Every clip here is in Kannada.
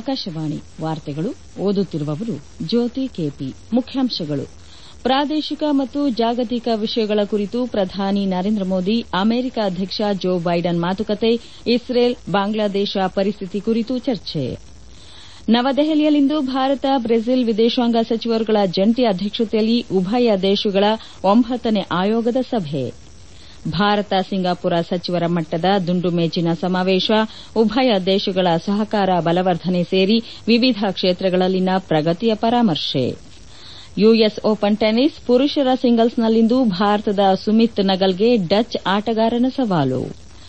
ಆಕಾಶವಾಣಿ ವಾರ್ತೆಗಳು ಓದುತ್ತಿರುವವರು ಜ್ಯೋತಿ ಕೆಪಿ ಮುಖ್ಯಾಂಶಗಳು ಪ್ರಾದೇಶಿಕ ಮತ್ತು ಜಾಗತಿಕ ವಿಷಯಗಳ ಕುರಿತು ಪ್ರಧಾನಿ ನರೇಂದ್ರ ಮೋದಿ ಅಮೆರಿಕ ಅಧ್ಯಕ್ಷ ಜೋ ಬೈಡನ್ ಮಾತುಕತೆ ಇಸ್ರೇಲ್ ಬಾಂಗ್ಲಾದೇಶ ಪರಿಸ್ಥಿತಿ ಕುರಿತು ಚರ್ಚೆ ನವದೆಹಲಿಯಲ್ಲಿಂದು ಭಾರತ ಬ್ರೆಜಿಲ್ ವಿದೇಶಾಂಗ ಸಚಿವರುಗಳ ಜಂಟಿ ಅಧ್ಯಕ್ಷತೆಯಲ್ಲಿ ಉಭಯ ದೇಶಗಳ ಒಂಬತ್ತನೇ ಆಯೋಗದ ಸಭೆ ಭಾರತ ಸಿಂಗಾಪುರ ಸಚಿವರ ಮಟ್ಟದ ದುಂಡು ಮೇಜಿನ ಸಮಾವೇಶ ಉಭಯ ದೇಶಗಳ ಸಹಕಾರ ಬಲವರ್ಧನೆ ಸೇರಿ ವಿವಿಧ ಕ್ಷೇತ್ರಗಳಲ್ಲಿನ ಪ್ರಗತಿಯ ಪರಾಮರ್ಶೆ ಯುಎಸ್ ಓಪನ್ ಟೆನಿಸ್ ಪುರುಷರ ಸಿಂಗಲ್ಸ್ನಲ್ಲಿಂದು ಭಾರತದ ಸುಮಿತ್ ನಗಲ್ಗೆ ಡಚ್ ಆಟಗಾರನ ಸವಾಲು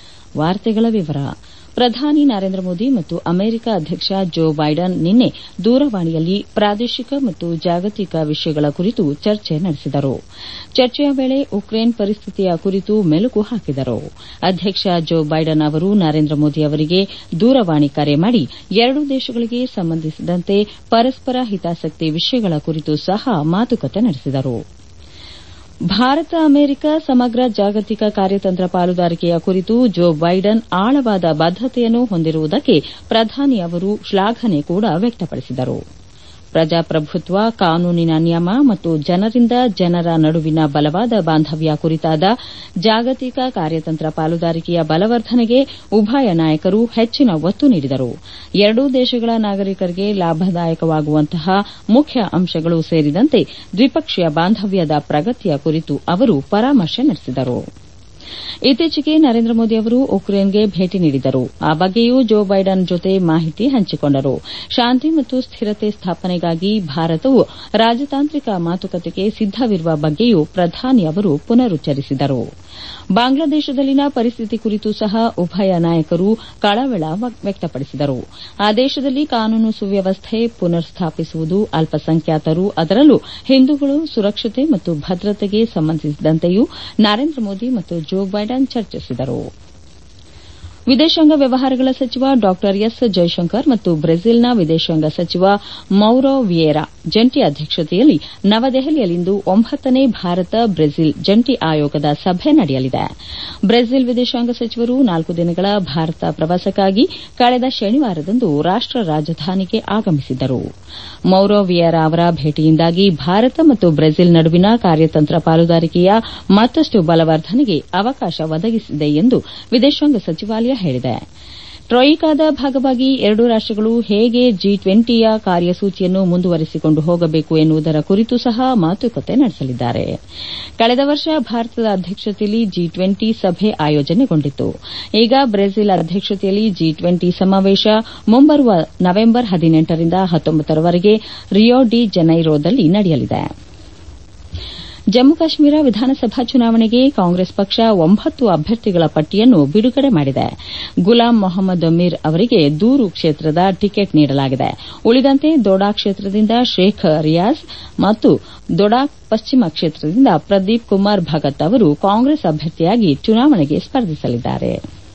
ಪ್ರಧಾನಿ ನರೇಂದ್ರ ಮೋದಿ ಮತ್ತು ಅಮೆರಿಕ ಅಧ್ಯಕ್ಷ ಜೋ ಬೈಡನ್ ನಿನ್ನೆ ದೂರವಾಣಿಯಲ್ಲಿ ಪ್ರಾದೇಶಿಕ ಮತ್ತು ಜಾಗತಿಕ ವಿಷಯಗಳ ಕುರಿತು ಚರ್ಚೆ ನಡೆಸಿದರು ಚರ್ಚೆಯ ವೇಳೆ ಉಕ್ರೇನ್ ಪರಿಸ್ಥಿತಿಯ ಕುರಿತು ಮೆಲುಕು ಹಾಕಿದರು ಅಧ್ಯಕ್ಷ ಜೋ ಬೈಡನ್ ಅವರು ನರೇಂದ್ರ ಮೋದಿ ಅವರಿಗೆ ದೂರವಾಣಿ ಕರೆ ಮಾಡಿ ಎರಡೂ ದೇಶಗಳಿಗೆ ಸಂಬಂಧಿಸಿದಂತೆ ಪರಸ್ಪರ ಹಿತಾಸಕ್ತಿ ವಿಷಯಗಳ ಕುರಿತು ಸಹ ಮಾತುಕತೆ ನಡೆಸಿದರು ಭಾರತ ಅಮೆರಿಕ ಸಮಗ್ರ ಜಾಗತಿಕ ಕಾರ್ಯತಂತ್ರ ಪಾಲುದಾರಿಕೆಯ ಕುರಿತು ಜೋ ಬೈಡನ್ ಆಳವಾದ ಬದ್ದತೆಯನ್ನು ಹೊಂದಿರುವುದಕ್ಕೆ ಪ್ರಧಾನಿ ಅವರು ಶ್ಲಾಘನೆ ಕೂಡ ವ್ಯಕ್ತಪಡಿಸಿದರು ಪ್ರಜಾಪ್ರಭುತ್ವ ಕಾನೂನಿನ ನಿಯಮ ಮತ್ತು ಜನರಿಂದ ಜನರ ನಡುವಿನ ಬಲವಾದ ಬಾಂಧವ್ಯ ಕುರಿತಾದ ಜಾಗತಿಕ ಕಾರ್ಯತಂತ್ರ ಪಾಲುದಾರಿಕೆಯ ಬಲವರ್ಧನೆಗೆ ಉಭಯ ನಾಯಕರು ಹೆಚ್ಚಿನ ಒತ್ತು ನೀಡಿದರು ಎರಡೂ ದೇಶಗಳ ನಾಗರಿಕರಿಗೆ ಲಾಭದಾಯಕವಾಗುವಂತಹ ಮುಖ್ಯ ಅಂಶಗಳು ಸೇರಿದಂತೆ ದ್ವಿಪಕ್ಷೀಯ ಬಾಂಧವ್ಯದ ಪ್ರಗತಿಯ ಕುರಿತು ಅವರು ಪರಾಮರ್ಶೆ ನಡೆಸಿದರು ಇತ್ತೀಚೆಗೆ ನರೇಂದ್ರ ಮೋದಿ ಅವರು ಉಕ್ರೇನ್ಗೆ ಭೇಟಿ ನೀಡಿದ್ದರು ಆ ಬಗ್ಗೆಯೂ ಜೋ ಬೈಡನ್ ಜೊತೆ ಮಾಹಿತಿ ಹಂಚಿಕೊಂಡರು ಶಾಂತಿ ಮತ್ತು ಸ್ಥಿರತೆ ಸ್ಥಾಪನೆಗಾಗಿ ಭಾರತವು ರಾಜತಾಂತ್ರಿಕ ಮಾತುಕತೆಗೆ ಸಿದ್ದವಿರುವ ಬಗ್ಗೆಯೂ ಪ್ರಧಾನಿ ಅವರು ಪುನರುಚ್ಚರಿಸಿದರು ಬಾಂಗ್ಲಾದೇಶದಲ್ಲಿನ ಪರಿಸ್ಥಿತಿ ಕುರಿತು ಸಹ ಉಭಯ ನಾಯಕರು ಕಳವಳ ವ್ಯಕ್ತಪಡಿಸಿದರು ಆ ದೇಶದಲ್ಲಿ ಕಾನೂನು ಸುವ್ಯವಸ್ಥೆ ಪುನರ್ ಸ್ಥಾಪಿಸುವುದು ಅಲ್ಪಸಂಖ್ಯಾತರು ಅದರಲ್ಲೂ ಹಿಂದೂಗಳು ಸುರಕ್ಷತೆ ಮತ್ತು ಭದ್ರತೆಗೆ ಸಂಬಂಧಿಸಿದಂತೆಯೂ ನರೇಂದ್ರ ಮೋದಿ ಮತ್ತು ಜೋ ಬೈಡನ್ ಚರ್ಚಿಸಿದರು ವಿದೇಶಾಂಗ ವ್ಯವಹಾರಗಳ ಸಚಿವ ಡಾ ಎಸ್ ಜೈಶಂಕರ್ ಮತ್ತು ಬ್ರೆಜಿಲ್ನ ವಿದೇಶಾಂಗ ಸಚಿವ ಮೌರೋ ವಿಯೇರಾ ಜಂಟಿ ಅಧ್ಯಕ್ಷತೆಯಲ್ಲಿ ನವದೆಹಲಿಯಲ್ಲಿಂದು ಒಂಬತ್ತನೇ ಭಾರತ ಬ್ರೆಜಿಲ್ ಜಂಟಿ ಆಯೋಗದ ಸಭೆ ನಡೆಯಲಿದೆ ಬ್ರೆಜಿಲ್ ವಿದೇಶಾಂಗ ಸಚಿವರು ನಾಲ್ಕು ದಿನಗಳ ಭಾರತ ಪ್ರವಾಸಕ್ಕಾಗಿ ಕಳೆದ ಶನಿವಾರದಂದು ರಾಷ್ಟ ರಾಜಧಾನಿಗೆ ಆಗಮಿಸಿದ್ದರು ಮೌರೋ ವಿಯೇರಾ ಅವರ ಭೇಟಿಯಿಂದಾಗಿ ಭಾರತ ಮತ್ತು ಬ್ರೆಜಿಲ್ ನಡುವಿನ ಕಾರ್ಯತಂತ್ರ ಪಾಲುದಾರಿಕೆಯ ಮತ್ತಷ್ಟು ಬಲವರ್ಧನೆಗೆ ಅವಕಾಶ ಒದಗಿಸಿದೆ ಎಂದು ವಿದೇಶಾಂಗ ಸಚಿವಾಲಯ ಹೇಳಿದೆ ಟ್ರೋಯಿಕಾದ ಭಾಗವಾಗಿ ಎರಡೂ ರಾಷ್ಟಗಳು ಹೇಗೆ ಜಿ ಟ್ವೆಂಟಿಯ ಕಾರ್ಯಸೂಚಿಯನ್ನು ಮುಂದುವರೆಸಿಕೊಂಡು ಹೋಗಬೇಕು ಎನ್ನುವುದರ ಕುರಿತು ಸಹ ಮಾತುಕತೆ ನಡೆಸಲಿದ್ದಾರೆ ಕಳೆದ ವರ್ಷ ಭಾರತದ ಅಧ್ಯಕ್ಷತೆಯಲ್ಲಿ ಜಿ ಟ್ವೆಂಟಿ ಸಭೆ ಆಯೋಜನೆಗೊಂಡಿತ್ತು ಈಗ ಬ್ರೆಜಿಲ್ ಅಧ್ಯಕ್ಷತೆಯಲ್ಲಿ ಜಿ ಟ್ವೆಂಟಿ ಸಮಾವೇಶ ಮುಂಬರುವ ನವೆಂಬರ್ ಹದಿನೆಂಟರಿಂದ ಹತ್ತೊಂಬತ್ತರವರೆಗೆ ರಿಯೋ ಡಿ ಜನೈರೋದಲ್ಲಿ ನಡೆಯಲಿದೆ ಜಮ್ಮು ಕಾಶ್ಮೀರ ವಿಧಾನಸಭಾ ಚುನಾವಣೆಗೆ ಕಾಂಗ್ರೆಸ್ ಪಕ್ಷ ಒಂಬತ್ತು ಅಭ್ಯರ್ಥಿಗಳ ಪಟ್ಟಿಯನ್ನು ಬಿಡುಗಡೆ ಮಾಡಿದೆ ಗುಲಾಂ ಮೊಹಮ್ಮದ್ ಮೀರ್ ಅವರಿಗೆ ದೂರು ಕ್ಷೇತ್ರದ ಟಿಕೆಟ್ ನೀಡಲಾಗಿದೆ ಉಳಿದಂತೆ ದೋಡಾ ಕ್ಷೇತ್ರದಿಂದ ಶೇಖ್ ರಿಯಾಜ್ ಮತ್ತು ದೊಡಾ ಪಶ್ಚಿಮ ಕ್ಷೇತ್ರದಿಂದ ಪ್ರದೀಪ್ ಕುಮಾರ್ ಭಗತ್ ಅವರು ಕಾಂಗ್ರೆಸ್ ಅಭ್ಯರ್ಥಿಯಾಗಿ ಚುನಾವಣೆಗೆ ಸ್ಪರ್ಧಿಸಲಿದ್ದಾರೆ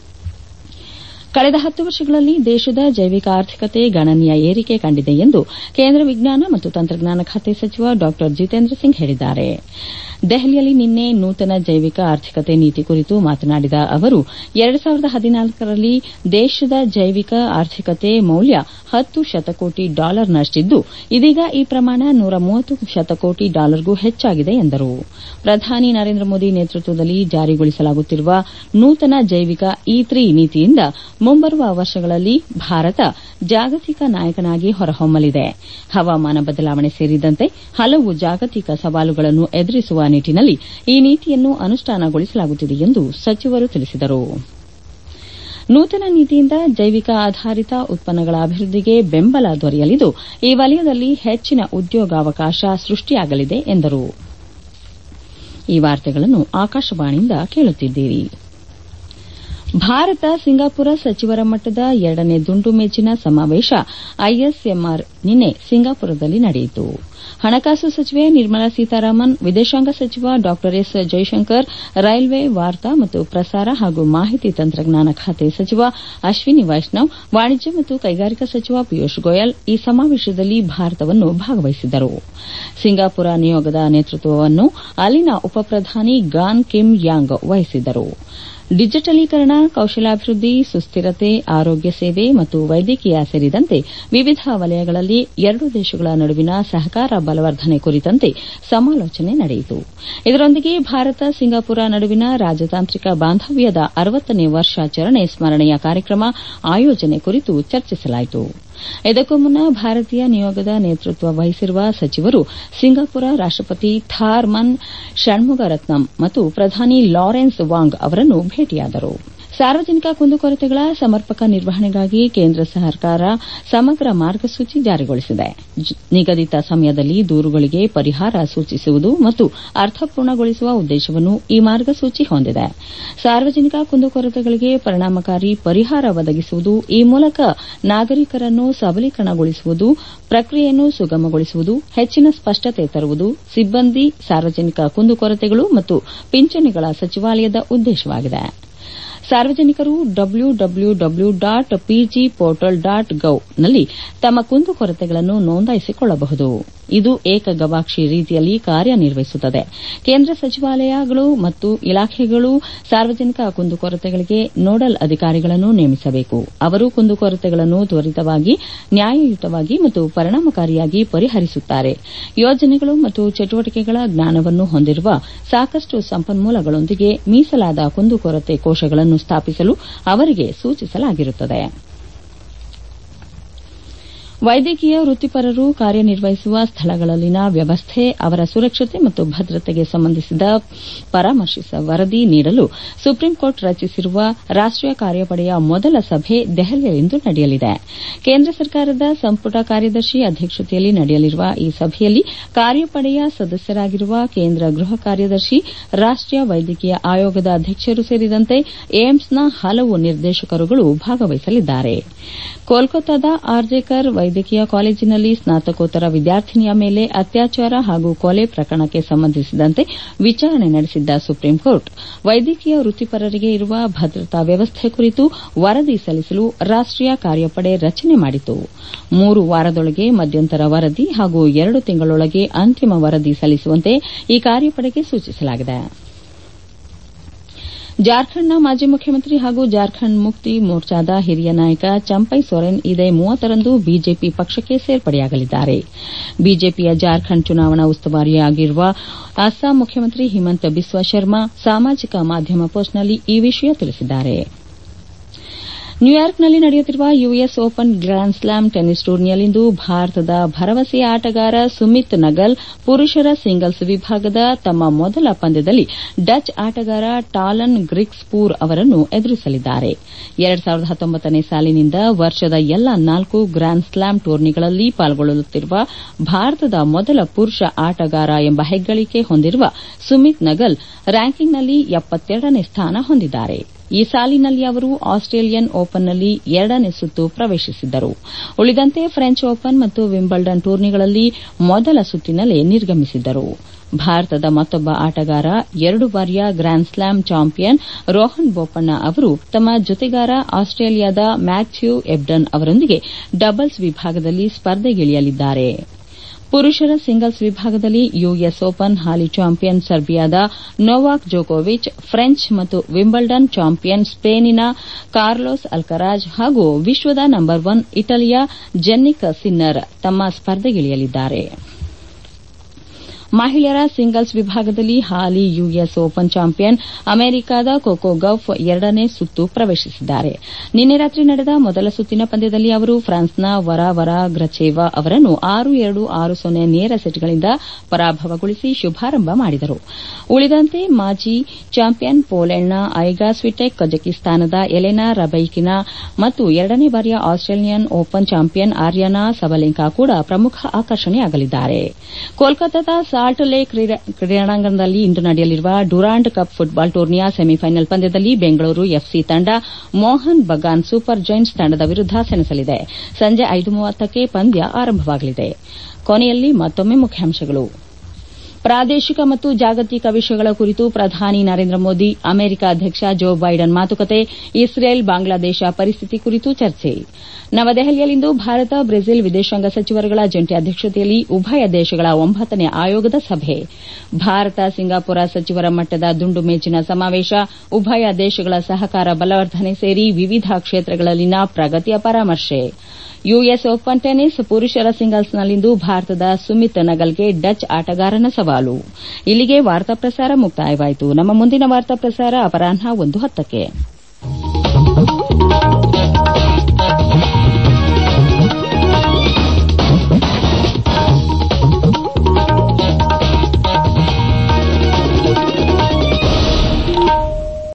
ಕಳೆದ ಹತ್ತು ವರ್ಷಗಳಲ್ಲಿ ದೇಶದ ಜೈವಿಕ ಆರ್ಥಿಕತೆ ಗಣನೀಯ ಏರಿಕೆ ಕಂಡಿದೆ ಎಂದು ಕೇಂದ್ರ ವಿಜ್ಞಾನ ಮತ್ತು ತಂತ್ರಜ್ಞಾನ ಖಾತೆ ಸಚಿವ ಡಾ ಜಿತೇಂದ್ರ ಸಿಂಗ್ ಹೇಳಿದ್ದಾರೆ ದೆಹಲಿಯಲ್ಲಿ ನಿನ್ನೆ ನೂತನ ಜೈವಿಕ ಆರ್ಥಿಕತೆ ನೀತಿ ಕುರಿತು ಮಾತನಾಡಿದ ಅವರು ಎರಡು ಸಾವಿರದ ಹದಿನಾಲ್ಕರಲ್ಲಿ ದೇಶದ ಜೈವಿಕ ಆರ್ಥಿಕತೆ ಮೌಲ್ಯ ಹತ್ತು ಶತಕೋಟಿ ಡಾಲರ್ನಷ್ಟಿದ್ದು ಇದೀಗ ಈ ಪ್ರಮಾಣ ನೂರ ಮೂವತ್ತು ಶತಕೋಟಿ ಡಾಲರ್ಗೂ ಹೆಚ್ಚಾಗಿದೆ ಎಂದರು ಪ್ರಧಾನಿ ನರೇಂದ್ರ ಮೋದಿ ನೇತೃತ್ವದಲ್ಲಿ ಜಾರಿಗೊಳಿಸಲಾಗುತ್ತಿರುವ ನೂತನ ಜೈವಿಕ ಇ ತ್ರಿ ನೀತಿಯಿಂದ ಮುಂಬರುವ ವರ್ಷಗಳಲ್ಲಿ ಭಾರತ ಜಾಗತಿಕ ನಾಯಕನಾಗಿ ಹೊರಹೊಮ್ಮಲಿದೆ ಹವಾಮಾನ ಬದಲಾವಣೆ ಸೇರಿದಂತೆ ಹಲವು ಜಾಗತಿಕ ಸವಾಲುಗಳನ್ನು ಎದುರಿಸುವ ನಿಟ್ಟಿನಲ್ಲಿ ಈ ನೀತಿಯನ್ನು ಅನುಷ್ಠಾನಗೊಳಿಸಲಾಗುತ್ತಿದೆ ಎಂದು ಸಚಿವರು ತಿಳಿಸಿದರು ನೂತನ ನೀತಿಯಿಂದ ಜೈವಿಕ ಆಧಾರಿತ ಉತ್ಪನ್ನಗಳ ಅಭಿವೃದ್ಧಿಗೆ ಬೆಂಬಲ ದೊರೆಯಲಿದ್ದು ಈ ವಲಯದಲ್ಲಿ ಹೆಚ್ಚಿನ ಉದ್ಯೋಗಾವಕಾಶ ಸೃಷ್ಟಿಯಾಗಲಿದೆ ಎಂದರು ಈ ವಾರ್ತೆಗಳನ್ನು ಆಕಾಶವಾಣಿಯಿಂದ ಕೇಳುತ್ತಿದ್ದೀರಿ ಭಾರತ ಸಿಂಗಾಪುರ ಸಚಿವರ ಮಟ್ಟದ ಎರಡನೇ ದುಂಡು ಮೇಜಿನ ಸಮಾವೇಶ ಐಎಸ್ಎಂಆರ್ ನಿನ್ನೆ ಸಿಂಗಾಪುರದಲ್ಲಿ ನಡೆಯಿತು ಹಣಕಾಸು ಸಚಿವೆ ನಿರ್ಮಲಾ ಸೀತಾರಾಮನ್ ವಿದೇಶಾಂಗ ಸಚಿವ ಡಾ ಎಸ್ ಜೈಶಂಕರ್ ರೈಲ್ವೆ ವಾರ್ತಾ ಮತ್ತು ಪ್ರಸಾರ ಹಾಗೂ ಮಾಹಿತಿ ತಂತ್ರಜ್ಞಾನ ಖಾತೆ ಸಚಿವ ಅಶ್ವಿನಿ ವೈಷ್ಣವ್ ವಾಣಿಜ್ಯ ಮತ್ತು ಕೈಗಾರಿಕಾ ಸಚಿವ ಪಿಯೂಷ್ ಗೋಯಲ್ ಈ ಸಮಾವೇಶದಲ್ಲಿ ಭಾರತವನ್ನು ಭಾಗವಹಿಸಿದ್ದರು ಸಿಂಗಾಪುರ ನಿಯೋಗದ ನೇತೃತ್ವವನ್ನು ಅಲ್ಲಿನ ಉಪಪ್ರಧಾನಿ ಗಾನ್ ಕಿಮ್ ಯಾಂಗ್ ವಹಿಸಿದ್ದರು ಡಿಜಿಟಲೀಕರಣ ಕೌಶಲಾಭಿವೃದ್ಧಿ ಸುಸ್ಥಿರತೆ ಆರೋಗ್ಯ ಸೇವೆ ಮತ್ತು ವೈದ್ಯಕೀಯ ಸೇರಿದಂತೆ ವಿವಿಧ ವಲಯಗಳಲ್ಲಿ ಎರಡೂ ದೇಶಗಳ ನಡುವಿನ ಸಹಕಾರ ಬಲವರ್ಧನೆ ಕುರಿತಂತೆ ಸಮಾಲೋಚನೆ ನಡೆಯಿತು ಇದರೊಂದಿಗೆ ಭಾರತ ಸಿಂಗಾಪುರ ನಡುವಿನ ರಾಜತಾಂತ್ರಿಕ ಬಾಂಧವ್ಯದ ಅರವತ್ತನೇ ವರ್ಷಾಚರಣೆ ಸ್ಮರಣೆಯ ಕಾರ್ಯಕ್ರಮ ಆಯೋಜನೆ ಕುರಿತು ಚರ್ಚಿಸಲಾಯಿತು ಇದಕ್ಕೂ ಮುನ್ನ ಭಾರತೀಯ ನಿಯೋಗದ ನೇತೃತ್ವ ವಹಿಸಿರುವ ಸಚಿವರು ಸಿಂಗಾಪುರ ರಾಷ್ಟಪತಿ ಥಾರ್ಮನ್ ಷಣ್ಮುಗರತ್ನಂ ಮತ್ತು ಪ್ರಧಾನಿ ಲಾರೆನ್ಸ್ ವಾಂಗ್ ಅವರನ್ನು ಭೇಟಿಯಾದರು ಸಾರ್ವಜನಿಕ ಕುಂದುಕೊರತೆಗಳ ಸಮರ್ಪಕ ನಿರ್ವಹಣೆಗಾಗಿ ಕೇಂದ್ರ ಸರ್ಕಾರ ಸಮಗ್ರ ಮಾರ್ಗಸೂಚಿ ಜಾರಿಗೊಳಿಸಿದೆ ನಿಗದಿತ ಸಮಯದಲ್ಲಿ ದೂರುಗಳಿಗೆ ಪರಿಹಾರ ಸೂಚಿಸುವುದು ಮತ್ತು ಅರ್ಥಪೂರ್ಣಗೊಳಿಸುವ ಉದ್ದೇಶವನ್ನು ಈ ಮಾರ್ಗಸೂಚಿ ಹೊಂದಿದೆ ಸಾರ್ವಜನಿಕ ಕುಂದುಕೊರತೆಗಳಿಗೆ ಪರಿಣಾಮಕಾರಿ ಪರಿಹಾರ ಒದಗಿಸುವುದು ಈ ಮೂಲಕ ನಾಗರಿಕರನ್ನು ಸಬಲೀಕರಣಗೊಳಿಸುವುದು ಪ್ರಕ್ರಿಯೆಯನ್ನು ಸುಗಮಗೊಳಿಸುವುದು ಹೆಚ್ಚಿನ ಸ್ಪಷ್ಟತೆ ತರುವುದು ಸಿಬ್ಬಂದಿ ಸಾರ್ವಜನಿಕ ಕುಂದುಕೊರತೆಗಳು ಮತ್ತು ಪಿಂಚಣಿಗಳ ಸಚಿವಾಲಯದ ಉದ್ದೇಶವಾಗಿದೆ ಸಾರ್ವಜನಿಕರು W W W dot P G portal dot gov ನಲ್ಲಿ ತಮ್ಮ ಕುಂದುಕೊರತೆಗಳನ್ನು ನೋಂದಾಯಿಸಿಕೊಳ್ಳಬಹುದು ಇದು ಏಕ ಗವಾಕ್ಷಿ ರೀತಿಯಲ್ಲಿ ಕಾರ್ಯನಿರ್ವಹಿಸುತ್ತದೆ ಕೇಂದ್ರ ಸಚಿವಾಲಯಗಳು ಮತ್ತು ಇಲಾಖೆಗಳು ಸಾರ್ವಜನಿಕ ಕುಂದುಕೊರತೆಗಳಿಗೆ ನೋಡಲ್ ಅಧಿಕಾರಿಗಳನ್ನು ನೇಮಿಸಬೇಕು ಅವರು ಕುಂದುಕೊರತೆಗಳನ್ನು ತ್ವರಿತವಾಗಿ ನ್ಯಾಯಯುತವಾಗಿ ಮತ್ತು ಪರಿಣಾಮಕಾರಿಯಾಗಿ ಪರಿಹರಿಸುತ್ತಾರೆ ಯೋಜನೆಗಳು ಮತ್ತು ಚಟುವಟಿಕೆಗಳ ಜ್ಞಾನವನ್ನು ಹೊಂದಿರುವ ಸಾಕಷ್ಟು ಸಂಪನ್ಮೂಲಗಳೊಂದಿಗೆ ಮೀಸಲಾದ ಕುಂದುಕೊರತೆ ಕೋಶಗಳನ್ನು ಸ್ಥಾಪಿಸಲು ಅವರಿಗೆ ಸೂಚಿಸಲಾಗಿರುತ್ತದೆ ವೈದ್ಯಕೀಯ ವೃತ್ತಿಪರರು ಕಾರ್ಯನಿರ್ವಹಿಸುವ ಸ್ಥಳಗಳಲ್ಲಿನ ವ್ಯವಸ್ಥೆ ಅವರ ಸುರಕ್ಷತೆ ಮತ್ತು ಭದ್ರತೆಗೆ ಸಂಬಂಧಿಸಿದ ಪರಾಮರ್ಶಿಸುವ ವರದಿ ನೀಡಲು ಸುಪ್ರೀಂಕೋರ್ಟ್ ರಚಿಸಿರುವ ರಾಷ್ಟೀಯ ಕಾರ್ಯಪಡೆಯ ಮೊದಲ ಸಭೆ ದೆಹಲಿಯಲ್ಲಿಂದು ನಡೆಯಲಿದೆ ಕೇಂದ್ರ ಸರ್ಕಾರದ ಸಂಪುಟ ಕಾರ್ಯದರ್ಶಿ ಅಧ್ಯಕ್ಷತೆಯಲ್ಲಿ ನಡೆಯಲಿರುವ ಈ ಸಭೆಯಲ್ಲಿ ಕಾರ್ಯಪಡೆಯ ಸದಸ್ಯರಾಗಿರುವ ಕೇಂದ್ರ ಗೃಹ ಕಾರ್ಯದರ್ಶಿ ರಾಷ್ಟೀಯ ವೈದ್ಯಕೀಯ ಆಯೋಗದ ಅಧ್ಯಕ್ಷರು ಸೇರಿದಂತೆ ಏಮ್ಸ್ನ ಹಲವು ನಿರ್ದೇಶಕರುಗಳು ಭಾಗವಹಿಸಲಿದ್ದಾರೆ ಕೋಲ್ಕತ್ತಾದ ಆರ್ಜೆಕರ್ ವೈದ್ಯಕೀಯ ಕಾಲೇಜಿನಲ್ಲಿ ಸ್ನಾತಕೋತ್ತರ ವಿದ್ಯಾರ್ಥಿನಿಯ ಮೇಲೆ ಅತ್ಯಾಚಾರ ಹಾಗೂ ಕೊಲೆ ಪ್ರಕರಣಕ್ಕೆ ಸಂಬಂಧಿಸಿದಂತೆ ವಿಚಾರಣೆ ನಡೆಸಿದ್ದ ಸುಪ್ರೀಂಕೋರ್ಟ್ ವೈದ್ಯಕೀಯ ವೃತ್ತಿಪರರಿಗೆ ಇರುವ ಭದ್ರತಾ ವ್ಯವಸ್ಥೆ ಕುರಿತು ವರದಿ ಸಲ್ಲಿಸಲು ರಾಷ್ಟೀಯ ಕಾರ್ಯಪಡೆ ರಚನೆ ಮಾಡಿತು ಮೂರು ವಾರದೊಳಗೆ ಮಧ್ಯಂತರ ವರದಿ ಹಾಗೂ ಎರಡು ತಿಂಗಳೊಳಗೆ ಅಂತಿಮ ವರದಿ ಸಲ್ಲಿಸುವಂತೆ ಈ ಕಾರ್ಯಪಡೆಗೆ ಸೂಚಿಸಲಾಗಿದೆ ಜಾರ್ಖಂಡ್ನ ಮಾಜಿ ಮುಖ್ಯಮಂತ್ರಿ ಹಾಗೂ ಜಾರ್ಖಂಡ್ ಮುಕ್ತಿ ಮೋರ್ಚಾದ ಹಿರಿಯ ನಾಯಕ ಚಂಪೈ ಸೊರೆನ್ ಇದೇ ಮೂವತ್ತರಂದು ಬಿಜೆಪಿ ಪಕ್ಷಕ್ಕೆ ಸೇರ್ಪಡೆಯಾಗಲಿದ್ದಾರೆ ಬಿಜೆಪಿಯ ಜಾರ್ಖಂಡ್ ಚುನಾವಣಾ ಉಸ್ತುವಾರಿಯಾಗಿರುವ ಅಸ್ಸಾಂ ಮುಖ್ಯಮಂತ್ರಿ ಹಿಮಂತ ಬಿಸ್ವಾ ಶರ್ಮಾ ಸಾಮಾಜಿಕ ಮಾಧ್ಯಮ ಪೋಸ್ಟ್ನಲ್ಲಿ ಈ ವಿಷಯ ತಿಳಿಸಿದ್ದಾರೆ ನ್ಯೂಯಾರ್ಕ್ನಲ್ಲಿ ನಡೆಯುತ್ತಿರುವ US Open Grand Slam tennis ಟೂರ್ನಿಯಲ್ಲಿಂದು ಭಾರತದ ಭರವಸೆಯ ಆಟಗಾರ ಸುಮಿತ್ ನಗಲ್ ಪುರುಷರ ಸಿಂಗಲ್ಸ್ ವಿಭಾಗದ ತಮ್ಮ ಮೊದಲ ಪಂದ್ಯದಲ್ಲಿ ಡಚ್ ಆಟಗಾರ ಟಾಲನ್ ಗ್ರಿಕ್ಸ್ಪೂರ್ ಅವರನ್ನು ಎದುರಿಸಲಿದ್ದಾರೆ ನೇ ಸಾಲಿನಿಂದ ವರ್ಷದ ಎಲ್ಲಾ ನಾಲ್ಕು ಗ್ರ್ಯಾಂಡ್ ಸ್ಲಾಮ್ ಟೂರ್ನಿಗಳಲ್ಲಿ ಪಾಲ್ಗೊಳ್ಳುತ್ತಿರುವ ಭಾರತದ ಮೊದಲ ಪುರುಷ ಆಟಗಾರ ಎಂಬ ಹೆಗ್ಗಳಿಕೆ ಹೊಂದಿರುವ ಸುಮಿತ್ ನಗಲ್ ರ್ಯಾಂಕಿಂಗ್ನಲ್ಲಿ ನೇ ಸ್ಥಾನ ಹೊಂದಿದ್ದಾರೆ ಈ ಸಾಲಿನಲ್ಲಿ ಅವರು ಆಸ್ಟ್ರೇಲಿಯನ್ ಓಪನ್ನಲ್ಲಿ ಎರಡನೇ ಸುತ್ತು ಪ್ರವೇಶಿಸಿದ್ದರು ಉಳಿದಂತೆ ಫ್ರೆಂಚ್ ಓಪನ್ ಮತ್ತು ವಿಂಬಲ್ಡನ್ ಟೂರ್ನಿಗಳಲ್ಲಿ ಮೊದಲ ಸುತ್ತಿನಲ್ಲೇ ನಿರ್ಗಮಿಸಿದ್ದರು ಭಾರತದ ಮತ್ತೊಬ್ಬ ಆಟಗಾರ ಎರಡು ಬಾರಿಯ Grand Slam champion Rohan Bopanna ಅವರು ತಮ್ಮ ಜೊತೆಗಾರ ಆಸ್ಟ್ರೇಲಿಯಾದ ಮ್ಯಾಥ್ಯೂ ಎಬ್ಡನ್ ಅವರೊಂದಿಗೆ ಡಬಲ್ಸ್ ವಿಭಾಗದಲ್ಲಿ ಸ್ಪರ್ಧೆಗಿಳಿಯಲಿದ್ದಾರೆ ಪುರುಷರ ಸಿಂಗಲ್ಸ್ ವಿಭಾಗದಲ್ಲಿ ಯುಎಸ್ ಓಪನ್ ಹಾಲಿ ಚಾಂಪಿಯನ್ ಸರ್ಬಿಯಾದ ನೊವಾಕ್ ಜೋಕೋವಿಚ್ ಫ್ರೆಂಚ್ ಮತ್ತು ವಿಂಬಲ್ಡನ್ ಚಾಂಪಿಯನ್ ಸ್ಪೇನಿನ ಕಾರ್ಲೋಸ್ ಅಲ್ಕರಾಜ್ ಹಾಗೂ ವಿಶ್ವದ ನಂಬರ್ ಒನ್ ಇಟಲಿಯ ಜೆನ್ನಿಕ್ ಸಿನ್ನರ್ ತಮ್ಮ ಸ್ಪರ್ಧೆಗಿಳಿಯಲಿದ್ದಾರೆ ಮಹಿಳೆಯರ ಸಿಂಗಲ್ಸ್ ವಿಭಾಗದಲ್ಲಿ ಹಾಲಿ ಯುಎಸ್ ಓಪನ್ ಚಾಂಪಿಯನ್ ಅಮೆರಿಕದ ಕೋಕೋ ಗೌಫ್ ಎರಡನೇ ಸುತ್ತು ಪ್ರವೇಶಿಸಿದ್ದಾರೆ ನಿನ್ನೆ ರಾತ್ರಿ ನಡೆದ ಮೊದಲ ಸುತ್ತಿನ ಪಂದ್ಯದಲ್ಲಿ ಅವರು ಫ್ರಾನ್ಸ್ನ ವರಾವರಾ ಗ್ರಚೇವಾ ಅವರನ್ನು ಆರು ಎರಡು ಆರು ಸೊನ್ನೆ ನೇರ ಸೆಟ್ಗಳಿಂದ ಪರಾಭವಗೊಳಿಸಿ ಶುಭಾರಂಭ ಮಾಡಿದರು ಉಳಿದಂತೆ ಮಾಜಿ ಚಾಂಪಿಯನ್ ಪೋಲೆಂಡ್ನ ಐಗಾ ಸ್ವಿಟೆಕ್ ಕಜಕಿಸ್ತಾನದ ಎಲೆನಾ ರಬೈಕಿನಾ ಮತ್ತು ಎರಡನೇ ಬಾರಿಯ Australian Open champion Aryna Sabalenka ಕೂಡ ಪ್ರಮುಖ ಆಕರ್ಷಣೆಯಾಗಲಿದ್ದಾರೆ ಕೋಲ್ಕತ್ತಾದ ಸಾಲ್ಟ್ ಲೇಕ್ ಕ್ರೀಡಾಂಗಣದಲ್ಲಿ ಇಂದು ನಡೆಯಲಿರುವ ಡುರಾಂಡ್ ಕಪ್ ಫುಟ್ಬಾಲ್ ಟೂರ್ನಿಯ ಸೆಮಿಫೈನಲ್ ಪಂದ್ಯದಲ್ಲಿ ಬೆಂಗಳೂರು ಎಫ್ಸಿ ತಂಡ ಮೋಹನ್ ಬಗಾನ್ ಸೂಪರ್ ಜೈಂಟ್ಸ್ ತಂಡದ ವಿರುದ್ದ ಸೆಣಸಲಿದೆ ಸಂಜೆ ಐದು ಮೂವತ್ತಕ್ಕೆ ಪಂದ್ಯ ಆರಂಭವಾಗಲಿದೆ ಕೊನೆಯಲ್ಲಿ ಮತ್ತೊಮ್ಮೆ ಮುಖ್ಯಾಂಶಗಳು ಪ್ರಾದೇಶಿಕ ಮತ್ತು ಜಾಗತಿಕ ವಿಷಯಗಳ ಕುರಿತು ಪ್ರಧಾನಿ ನರೇಂದ್ರ ಮೋದಿ ಅಮೆರಿಕ ಅಧ್ಯಕ್ಷ ಜೋ ಬೈಡನ್ ಮಾತುಕತೆ ಇಸ್ರೇಲ್ ಬಾಂಗ್ಲಾದೇಶ ಪರಿಸ್ಥಿತಿ ಕುರಿತು ಚರ್ಚೆ ನವದೆಹಲಿಯಲ್ಲಿಂದು ಭಾರತ ಬ್ರೆಜಿಲ್ ವಿದೇಶಾಂಗ ಸಚಿವರುಗಳ ಜಂಟಿ ಅಧ್ಯಕ್ಷತೆಯಲ್ಲಿ ಉಭಯ ದೇಶಗಳ ಒಂಬತ್ತನೇ ಆಯೋಗದ ಸಭೆ ಭಾರತ ಸಿಂಗಾಪುರ ಸಚಿವರ ಮಟ್ಟದ ದುಂಡು ಮೇಜಿನ ಸಮಾವೇಶ ಉಭಯ ದೇಶಗಳ ಸಹಕಾರ ಬಲವರ್ಧನೆ ಸೇರಿ ವಿವಿಧ ಕ್ಷೇತ್ರಗಳಲ್ಲಿನ ಪ್ರಗತಿಯ ಪರಾಮರ್ಶೆ ಯುಎಸ್ ಓಪನ್ ಟೆನಿಸ್ ಪುರುಷರ ಸಿಂಗಲ್ಸ್ನಲ್ಲಿಂದು ಭಾರತದ ಸುಮಿತ್ ನಗಲ್ಗೆ ಡಚ್ ಆಟಗಾರನ ಸವಾಲು ಇಲ್ಲಿಗೆ ವಾರ್ತಾ ಪ್ರಸಾರ ಮುಕ್ತಾಯವಾಯಿತು ನಮ್ಮ ಮುಂದಿನ ವಾರ್ತಾ ಪ್ರಸಾರ ಅಪರಾಹ್ನ ಒಂದು ಹತ್ತಕ್ಕೆ